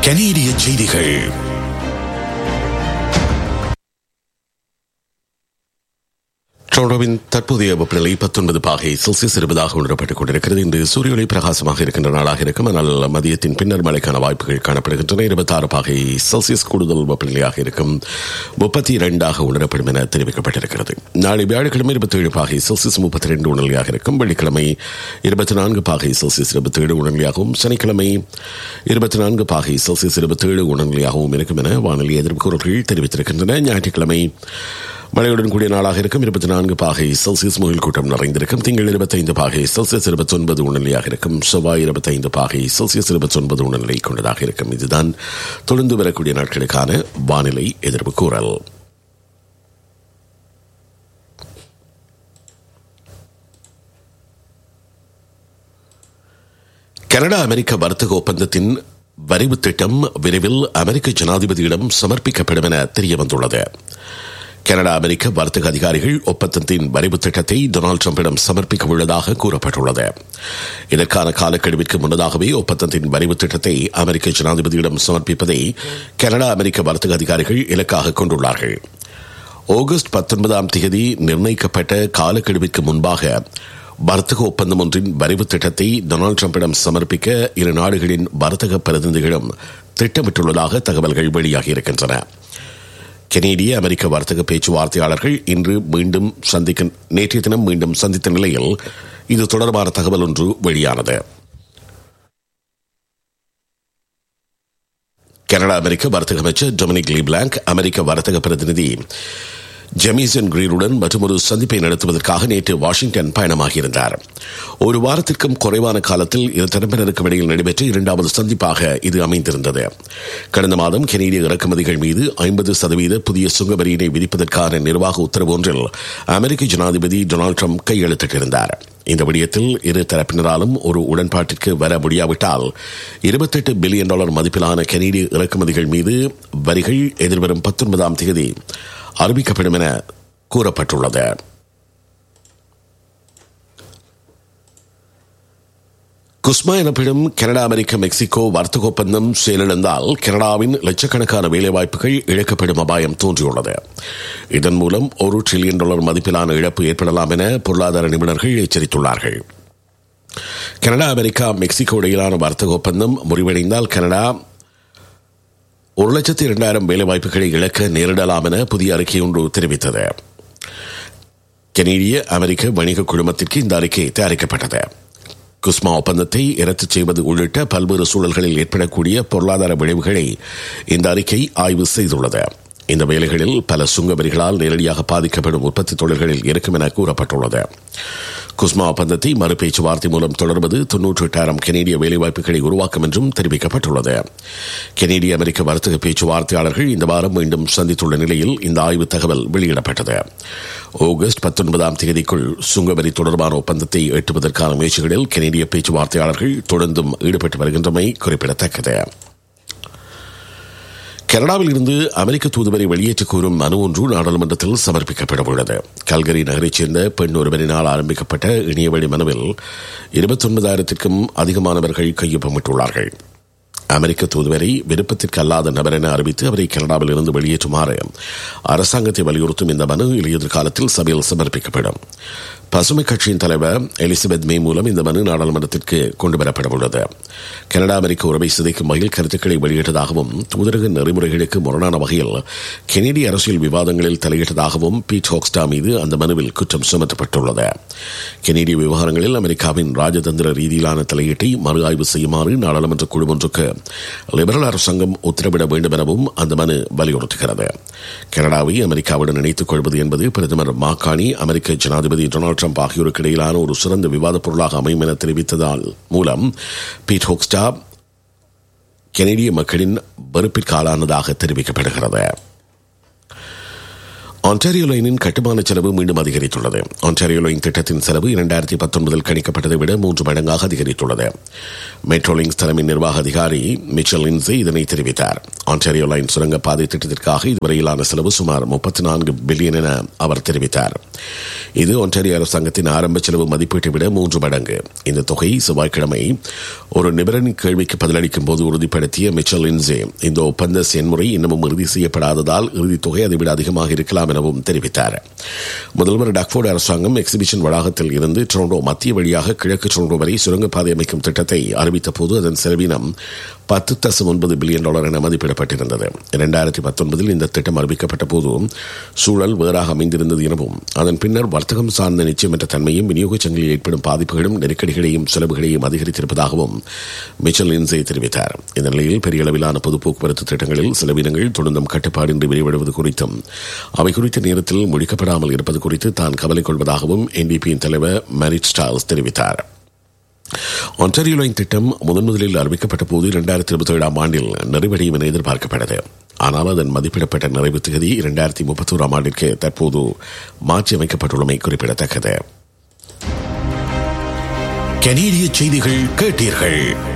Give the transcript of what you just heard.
கனேடிய செய்திகள் டொரண்டோவின் தற்போதைய வெப்பநிலை பத்தொன்பது பாகை செல்சியஸ் இருபதாக உணரப்பட்டுக் கொண்டிருக்கிறது இன்று சூரிய ஒளி பிரகாசமாக இருக்கின்ற நாளாக இருக்கும் ஆனால் மதியத்தின் பின்னர் மழைக்கான வாய்ப்புகள் காணப்படுகின்றன இருபத்தாறு பாகை செல்சியஸ் கூடுதல் வெப்பநிலையாக இருக்கும் முப்பத்தி இரண்டாக உணரப்படும் என தெரிவிக்கப்பட்டிருக்கிறது நாளை வியாழக்கிழமை இருபத்தி ஏழு பாகை செல்சியஸ் முப்பத்தி ரெண்டு உணர்நிலையாக இருக்கும் வெள்ளிக்கிழமை இருபத்தி நான்கு பாகை செல்சியஸ் இருபத்தி ஏழு உணர்நிலையாகவும் சனிக்கிழமை இருபத்தி நான்கு பாகை செல்சியஸ் இருபத்தி ஏழு உணர்நிலையாகவும் இருக்கும் என வானிலை எதிர்ப்புக்கூறல்கள் தெரிவித்திருக்கின்றன ஞாயிற்றுக்கிழமை மழையுடன் கூடிய நாளாக இருக்கும் இருபத்தி நான்கு பாகை செல்சியஸ் முகில் கூட்டம் நிறைந்திருக்கும் திங்கள் இருபத்தைந்து பாகை செல்சியஸ் இருபத்தி ஒன்பது உணர்நிலையாக இருக்கும் செவ்வாய் இருபத்தைந்து பாகை செல்சியஸ் இருபத்தி ஒன்பது உணர்நிலை கொண்டதாக இருக்கும் இதுதான் தொடர்ந்து வரக்கூடிய நாட்களுக்கான வானிலை எதிர்ப்பு கூறல் கனடா அமெரிக்க வர்த்தக ஒப்பந்தத்தின் வரைவு திட்டம் விரைவில் அமெரிக்க ஜனாதிபதியிடம் சமர்ப்பிக்கப்படும் என தெரியவந்துள்ளது கனடா அமெரிக்க வர்த்தக அதிகாரிகள் ஒப்பந்தத்தின் வரைவு திட்டத்தை டொனால்டு டிரம்பிடம் சமர்ப்பிக்க உள்ளதாக கூறப்பட்டுள்ளது இதற்கான காலக்கெடுவிற்கு முன்னதாகவே ஒப்பந்தத்தின் வரைவு திட்டத்தை அமெரிக்க ஜனாதிபதியிடம் சமர்ப்பிப்பதை கனடா அமெரிக்க வர்த்தக அதிகாரிகள் இலக்காக கொண்டுள்ளார்கள் ஆகஸ்ட் பத்தொன்பதாம் தேதி நிர்ணயிக்கப்பட்ட காலக்கெடுவிற்கு முன்பாக வர்த்தக ஒப்பந்தம் ஒன்றின் வரைவு திட்டத்தை டொனால்டு டிரம்பிடம் சமர்ப்பிக்க இரு நாடுகளின் வர்த்தக பிரதிநிதிகளும் திட்டமிட்டுள்ளதாக தகவல்கள் வெளியாகியிருக்கின்றன கனேடிய அமெரிக்க வர்த்தக பேச்சுவார்த்தையாளர்கள் இன்று மீண்டும் சந்திக்க நேற்றைய தினம் மீண்டும் சந்தித்த நிலையில் இது தொடர்பான தகவல் ஒன்று வெளியானது கனடா அமெரிக்க வர்த்தக அமைச்சர் டொமினிக் லீப்லாங்க் அமெரிக்க வர்த்தக பிரதிநிதி ஜெமிசன் கிரீனுடன் மற்றொரு சந்திப்பை நடத்துவதற்காக நேற்று வாஷிங்டன் பயணமாகியிருந்தார் ஒரு வாரத்திற்கும் குறைவான காலத்தில் இரு தரப்பினருக்கும் இடையில் நடைபெற்ற இரண்டாவது சந்திப்பாக இது அமைந்திருந்தது கடந்த மாதம் கனேடிய இறக்குமதிகள் மீது ஐம்பது சதவீத புதிய சுங்க வரியினை விதிப்பதற்கான நிர்வாக உத்தரவு ஒன்றில் அமெரிக்க ஜனாதிபதி டொனால்டு ட்ரம்ப் கையெழுத்திட்டிருந்தார் இந்த விடயத்தில் இரு தரப்பினராலும் ஒரு உடன்பாட்டிற்கு வர முடியாவிட்டால் இருபத்தெட்டு பில்லியன் டாலர் மதிப்பிலான கனேடிய இறக்குமதிகள் மீது வரிகள் எதிர்வரும் பத்தொன்பதாம் தேதி அறிவிக்கப்படும் என கூறப்பட்டுள்ளது குஸ்மா எனப்படும் கனடா அமெரிக்க மெக்சிகோ வர்த்தக ஒப்பந்தம் செயலிழந்தால் கனடாவின் லட்சக்கணக்கான வேலைவாய்ப்புகள் இழக்கப்படும் அபாயம் தோன்றியுள்ளது இதன் மூலம் ஒரு டிரில்லியன் டாலர் மதிப்பிலான இழப்பு ஏற்படலாம் என பொருளாதார நிபுணர்கள் எச்சரித்துள்ளார்கள் கனடா அமெரிக்கா மெக்சிகோ இடையிலான வர்த்தக ஒப்பந்தம் முறிவடைந்தால் கனடா ஒரு லட்சத்தி இரண்டாயிரம் வேலைவாய்ப்புகளை இழக்க நேரிடலாம் என புதிய அறிக்கை ஒன்று தெரிவித்தது கனேடிய அமெரிக்க வணிக குழுமத்திற்கு இந்த அறிக்கை தயாரிக்கப்பட்டது குஸ்மா ஒப்பந்தத்தை இரத்து செய்வது உள்ளிட்ட பல்வேறு சூழல்களில் ஏற்படக்கூடிய பொருளாதார விளைவுகளை இந்த அறிக்கை ஆய்வு செய்துள்ளது இந்த வேலைகளில் பல சுங்க வரிகளால் நேரடியாக பாதிக்கப்படும் உற்பத்தி தொழில்களில் இருக்கும் என கூறப்பட்டுள்ளது குஸ்மா ஒப்பந்தத்தை மறு பேச்சுவார்த்தை மூலம் தொடர்வது தொன்னூற்றி எட்டாயிரம் கனேடிய வேலைவாய்ப்புகளை உருவாக்கும் என்றும் தெரிவிக்கப்பட்டுள்ளது கனேடிய அமெரிக்க வர்த்தக பேச்சுவார்த்தையாளர்கள் இந்த வாரம் மீண்டும் சந்தித்துள்ள நிலையில் இந்த ஆய்வு தகவல் வெளியிடப்பட்டது ஆகஸ்ட் பத்தொன்பதாம் தேதிக்குள் சுங்கவரி தொடர்பான ஒப்பந்தத்தை எட்டுவதற்கான முயற்சிகளில் கனேடிய பேச்சுவார்த்தையாளர்கள் தொடர்ந்தும் ஈடுபட்டு வருகின்றமை குறிப்பிடத்தக்கது கனடாவில் இருந்து அமெரிக்க தூதுவரை வெளியேற்ற கோரும் மனு ஒன்று நாடாளுமன்றத்தில் சமர்ப்பிக்கப்பட உள்ளது கல்கரி நகரைச் சேர்ந்த பெண் ஒருவரினால் ஆரம்பிக்கப்பட்ட இணையவழி மனுவில் இருபத்தி ஒன்பதாயிரத்திற்கும் அதிகமானவர்கள் கையொப்பமிட்டுள்ளார்கள் அமெரிக்க தூதுவரை விருப்பத்திற்கு அல்லாத நபர் என அறிவித்து அவரை கனடாவில் இருந்து வெளியேற்றுமாறு அரசாங்கத்தை வலியுறுத்தும் இந்த மனு எதிர்காலத்தில் சபையில் சமர்ப்பிக்கப்படும் பசுமை கட்சியின் தலைவர் எலிசபெத் மே மூலம் இந்த மனு நாடாளுமன்றத்திற்கு கொண்டுவரப்பட உள்ளது கனடா அமெரிக்க உறவை சிதைக்கும் வகையில் கருத்துக்களை வெளியிட்டதாகவும் தூதரக நெறிமுறைகளுக்கு முரணான வகையில் கெனடிய அரசியல் விவாதங்களில் தலையிட்டதாகவும் பீட் ஹோக்ஸ்டா மீது அந்த மனுவில் குற்றம் சுமத்தப்பட்டுள்ளது கெனடிய விவகாரங்களில் அமெரிக்காவின் ராஜதந்திர ரீதியிலான தலையீட்டை மறு ஆய்வு செய்யுமாறு நாடாளுமன்ற குழு ஒன்றுக்கு லிபரல் அரசாங்கம் உத்தரவிட வேண்டும் எனவும் அந்த மனு வலியுறுத்துகிறது கனடாவை அமெரிக்காவுடன் இணைத்துக் கொள்வது என்பது பிரதமர் மாக்காணி அமெரிக்க ஜனாதிபதி டொனால்டு ட்ரம்ப் ஆகியோருக்கு இடையிலான ஒரு சிறந்த விவாதப் பொருளாக அமையும் என தெரிவித்ததால் மூலம் பீட் ஹோக்ஸ்டா கெனடிய மக்களின் வெறுப்பிற்கு ஆளானதாக தெரிவிக்கப்படுகிறது ஆன்டாரியோ லைனின் கட்டுமான செலவு மீண்டும் அதிகரித்துள்ளது ஆன்டாரியோ லைன் திட்டத்தின் செலவு இரண்டாயிரத்தி பத்தொன்பதில் கணிக்கப்பட்டதை விட மூன்று மடங்காக அதிகரித்துள்ளது மெட்ரோலிங்ஸ் தலைமை நிர்வாக அதிகாரி மிச்சல் லின்சே இதனை தெரிவித்தார் ஆன்டாரியோ லைன் சுரங்கப்பாதை திட்டத்திற்காக இதுவரையிலான செலவு சுமார் முப்பத்தி நான்கு பில்லியன் என அவர் தெரிவித்தார் இது ஒன்டாரியோ அரசாங்கத்தின் ஆரம்ப செலவு மதிப்பீட்டை விட மூன்று மடங்கு இந்த தொகை செவ்வாய்க்கிழமை ஒரு நிபுணரின் கேள்விக்கு பதிலளிக்கும் போது உறுதிப்படுத்திய மிச்சல் லின்சே இந்த ஒப்பந்த செயல்முறை இன்னமும் இறுதி செய்யப்படாததால் இறுதித் தொகை அதைவிட அதிகமாக இருக்கலாம் எனவும் தெரிவித்தார் முதல்வர் டக்ஃபோர்டு அரசாங்கம் எக்ஸிபிஷன் வளாகத்தில் இருந்து டொரண்டோ மத்திய வழியாக கிழக்கு டொரண்டோ வரை சுரங்கப்பாதை அமைக்கும் திட்டத்தை அறிவித்த போது அதன் செலவினம் பத்து தசம் ஒன்பது பில்லியன் டாலர் என மதிப்பிடப்பட்டிருந்தது இரண்டாயிரத்தி பத்தொன்பதில் இந்த திட்டம் அறிவிக்கப்பட்ட போது சூழல் வேறாக அமைந்திருந்தது எனவும் அதன் பின்னர் வர்த்தகம் சார்ந்த நிச்சயமற்ற தன்மையும் விநியோகச் சங்கிலில் ஏற்படும் பாதிப்புகளும் நெருக்கடிகளையும் செலவுகளையும் அதிகரித்திருப்பதாகவும் மிச்சல் லின்சே தெரிவித்தார் இந்த நிலையில் பெரிய அளவிலான பொது போக்குவரத்து திட்டங்களில் செலவினங்கள் தொடர்ந்தும் கட்டுப்பாடின்றி வெளிவிடுவது குறித்தும் அவை குறித்த நேரத்தில் முடிக்கப்படாமல் இருப்பது குறித்து தான் கவலை கொள்வதாகவும் என்பிபியின் தலைவர் மேரிட் ஸ்டால்ஸ் தெரிவித்தார் ஒன்டாரியோ லைன் திட்டம் முதன் முதலில் அறிவிக்கப்பட்ட போது இரண்டாயிரத்தி இருபத்தி ஏழாம் ஆண்டில் நிறைவடையும் என எதிர்பார்க்கப்பட்டது ஆனால் அதன் மதிப்பிடப்பட்ட நிறைவு தேதி இரண்டாயிரத்தி முப்பத்தோராம் ஆண்டிற்கு தற்போது மாற்றி அமைக்கப்பட்டுள்ளமை குறிப்பிடத்தக்கது கனேடிய செய்திகள் கேட்டீர்கள்